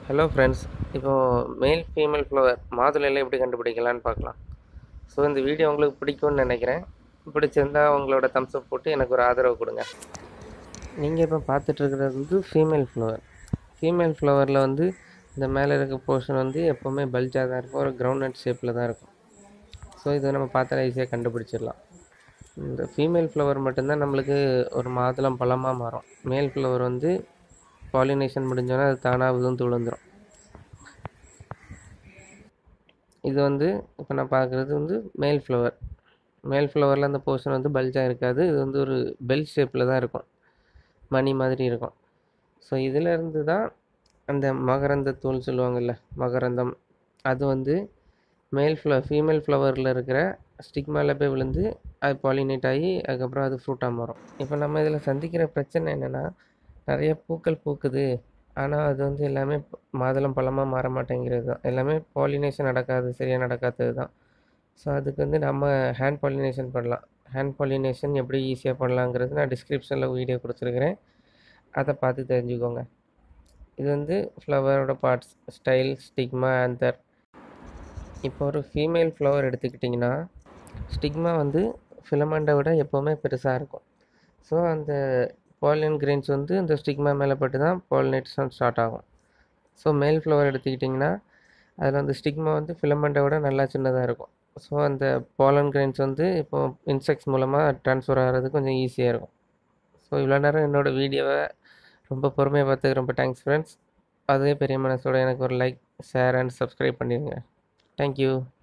hello friends இப்போது male female flower மாதுளையில் எப்படி கண்டுபிடிக்கலான்னு பார்க்கலாம் ஸோ இந்த வீடியோ உங்களுக்கு பிடிக்கும்னு நினைக்கிறேன் பிடிச்சிருந்தா உங்களோட தம்ஸ் அப் போட்டு எனக்கு ஒரு ஆதரவு கொடுங்க நீங்கள் இப்போ பார்த்துட்ருக்கிறது வந்து ஃபீமேல் ஃப்ளவர் ஃபீமேல் ஃப்ளவரில் வந்து இந்த மேலே இருக்க போர்ஷன் வந்து எப்போவுமே பல்ஜாக தான் இருக்கும் ஒரு கிரவுண்ட் நட் ஷேப்பில் தான் இருக்கும் ஸோ இதை நம்ம பார்த்தா ஈஸியாக கண்டுபிடிச்சிடலாம் இந்த ஃபீமேல் ஃப்ளவர் மட்டும்தான் நம்மளுக்கு ஒரு மாதுளம் பழமாக மாறும் மேல் ஃப்ளவர் வந்து பாலினேஷன் முடிஞ்சோன்னா அது தானாக விழுந்து விழுந்துடும் இது வந்து இப்போ நான் பார்க்குறது வந்து மேல் ஃப்ளவர் மேல் ஃப்ளவரில் அந்த போர்ஷன் வந்து பல்ஜாக இருக்காது இது வந்து ஒரு பெல் ஷேப்பில் தான் இருக்கும் மணி மாதிரி இருக்கும் ஸோ இதிலேருந்து தான் அந்த மகரந்த தூள் சொல்லுவாங்கள்ல மகரந்தம் அது வந்து மேல் ஃப்ள ஃபீமேல் ஃப்ளவரில் இருக்கிற ஸ்டிக்மாவில் போய் விழுந்து அது பாலினேட் ஆகி அதுக்கப்புறம் அது ஃப்ரூட்டாக மாறும் இப்போ நம்ம இதில் சந்திக்கிற பிரச்சனை என்னென்னா நிறைய பூக்கள் பூக்குது ஆனால் அது வந்து எல்லாமே மாதுளம் பழமாக மாற மாட்டேங்கிறது தான் எல்லாமே பாலினேஷன் நடக்காது சரியாக நடக்காதது தான் ஸோ அதுக்கு வந்து நம்ம ஹேண்ட் பாலினேஷன் பண்ணலாம் ஹேண்ட் பாலினேஷன் எப்படி ஈஸியாக பண்ணலாங்கிறது நான் டிஸ்கிரிப்ஷனில் வீடியோ கொடுத்துருக்குறேன் அதை பார்த்து தெரிஞ்சுக்கோங்க இது வந்து ஃப்ளவரோட பார்ட்ஸ் ஸ்டைல் ஸ்டிக்மா ஆந்தர் இப்போ ஒரு ஃபீமேல் ஃப்ளவர் எடுத்துக்கிட்டிங்கன்னா ஸ்டிக்மா வந்து ஃபிலமெண்ட்டை விட எப்போவுமே பெருசாக இருக்கும் ஸோ அந்த பாலின் கிரெயின்ஸ் வந்து இந்த ஸ்டிக்மா மேலே பட்டு தான் பாலினேஷன் ஸ்டார்ட் ஆகும் ஸோ மேல் ஃப்ளவர் எடுத்துக்கிட்டிங்கன்னா அதில் அந்த ஸ்டிக்மா வந்து ஃபிலமெண்ட்டை விட நல்லா சின்னதாக இருக்கும் ஸோ அந்த பாலன் கிரெயின்ஸ் வந்து இப்போ இன்செக்ட்ஸ் மூலமாக ட்ரான்ஸ்ஃபர் ஆகிறது கொஞ்சம் ஈஸியாக இருக்கும் ஸோ இவ்வளோ நேரம் என்னோடய வீடியோவை ரொம்ப பொறுமையாக பார்த்துக்கு ரொம்ப தேங்க்ஸ் ஃப்ரெண்ட்ஸ் அதே பெரிய மனசோட எனக்கு ஒரு லைக் ஷேர் அண்ட் சப்ஸ்கிரைப் பண்ணிடுங்க தேங்க்யூ